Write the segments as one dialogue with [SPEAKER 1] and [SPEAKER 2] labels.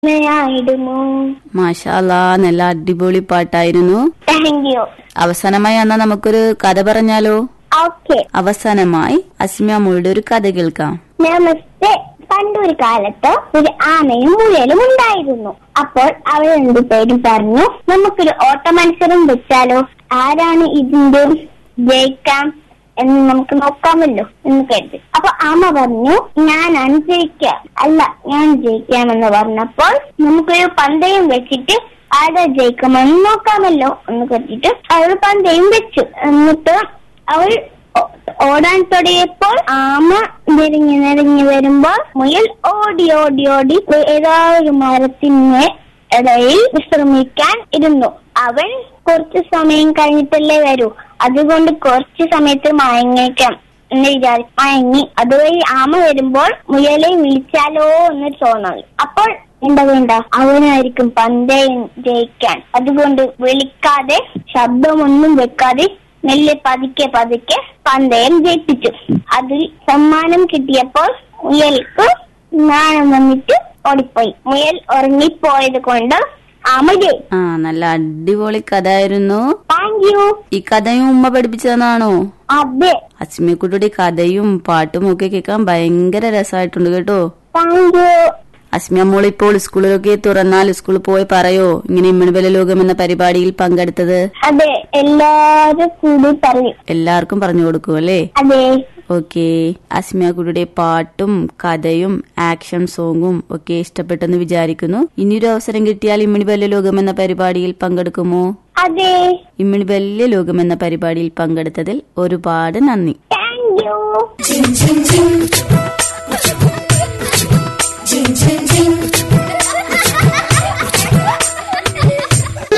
[SPEAKER 1] ആയിടുമോ
[SPEAKER 2] മാഷാല്ലാ നല്ല അടിപൊളി പാട്ടായിരുന്നു
[SPEAKER 1] താങ്ക് യു
[SPEAKER 2] അവസാനമായി എന്നാ നമുക്കൊരു കഥ പറഞ്ഞാലോ
[SPEAKER 1] ഓക്കെ
[SPEAKER 2] അവസാനമായി അസ്മിയ മോളുടെ ഒരു കഥ കേൾക്കാം
[SPEAKER 1] നമസ്തേ പണ്ടൊരു കാലത്ത് ഒരു ആമയും മുയലും ഉണ്ടായിരുന്നു അപ്പോൾ അവർ രണ്ടുപേരും പറഞ്ഞു നമുക്കൊരു ഓട്ട മത്സരം വെച്ചാലോ ആരാണ് ഇതിന്റെ ജയിക്കാം എന്ന് നമുക്ക് നോക്കാമല്ലോ എന്ന് കരുതി അപ്പൊ ആമ പറഞ്ഞു ഞാനാണ് ജയിക്കുക അല്ല ഞാൻ ജയിക്കാമെന്ന് പറഞ്ഞപ്പോൾ നമുക്കൊരു പന്തയം വെച്ചിട്ട് ആരാ ജയിക്കുമെന്ന് നോക്കാമല്ലോ എന്ന് കരുതിയിട്ട് അവൾ പന്തയം വെച്ചു എന്നിട്ട് അവൾ ഓ- ഓടാൻ തുടങ്ങിയപ്പോൾ ആമ നിരങ്ങി നിരങ്ങി വരുമ്പോൾ മുയൽ ഓടി ഓടി ഓടി ഏതോ ഒരു മരത്തിന് ഇടയിൽ വിശ്രമിക്കാൻ ഇരുന്നു അവൻ കുറച്ചു സമയം കഴിഞ്ഞിട്ടല്ലേ വരൂ അതുകൊണ്ട് കുറച്ചു സമയത്ത് മയങ്ങിക്കാം എന്ന് വിചാരിച്ചു മയങ്ങി അതുവഴി ആമ വരുമ്പോൾ മുയലെ വിളിച്ചാലോ എന്ന് തോന്നൽ അപ്പോൾ എന്താ വേണ്ട അവനായിരിക്കും പന്തയം ജയിക്കാൻ അതുകൊണ്ട് വിളിക്കാതെ ശബ്ദമൊന്നും വെക്കാതെ മെല്ലെ പതുക്കെ പതുക്കെ പന്തയം ജയിപ്പിച്ചു അതിൽ സമ്മാനം കിട്ടിയപ്പോൾ മുയൽക്ക് നാണം വന്നിട്ട് ഓടിപ്പോയി മുയൽ ഉറങ്ങിപ്പോയത് കൊണ്ട് ആമ ജയിച്ചു
[SPEAKER 2] ആ നല്ല അടിപൊളി കഥ ആയിരുന്നു
[SPEAKER 1] താങ്ക് യു
[SPEAKER 2] ഈ കഥയും ഉമ്മ പഠിപ്പിച്ചതെന്നാണോ
[SPEAKER 1] അതെ
[SPEAKER 2] അസ്മിയക്കുട്ടിയുടെ കഥയും പാട്ടും ഒക്കെ കേൾക്കാൻ ഭയങ്കര രസമായിട്ടുണ്ട് കേട്ടോ
[SPEAKER 1] താങ്ക് യു
[SPEAKER 2] അസ്മിയ മോൾ ഇപ്പോൾ സ്കൂളിലൊക്കെ തുറന്നാൽ സ്കൂളിൽ പോയി പറയോ ഇങ്ങനെ ഇമ്മണിബല ലോകം എന്ന പരിപാടിയിൽ പങ്കെടുത്തത്
[SPEAKER 1] അതെ എല്ലാരും കൂടി പറയും
[SPEAKER 2] എല്ലാവർക്കും പറഞ്ഞു കൊടുക്കും അല്ലേ
[SPEAKER 1] അതെ
[SPEAKER 2] ഓക്കെ അസ്മിയ കുട്ടിയുടെ പാട്ടും കഥയും ആക്ഷൻ സോങ്ങും ഒക്കെ ഇഷ്ടപ്പെട്ടെന്ന് വിചാരിക്കുന്നു ഇനിയൊരു അവസരം കിട്ടിയാൽ ഇമ്മിണി വലിയ ലോകം എന്ന പരിപാടിയിൽ പങ്കെടുക്കുമോ
[SPEAKER 1] അതെ
[SPEAKER 2] ഇമ്മിണി വലിയ ലോകം എന്ന പരിപാടിയിൽ പങ്കെടുത്തതിൽ ഒരുപാട് നന്ദി
[SPEAKER 1] താങ്ക് യു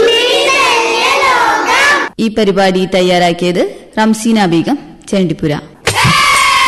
[SPEAKER 2] ഈ പരിപാടി തയ്യാറാക്കിയത് റംസീന ബീഗം ചെണ്ടിപ്പുര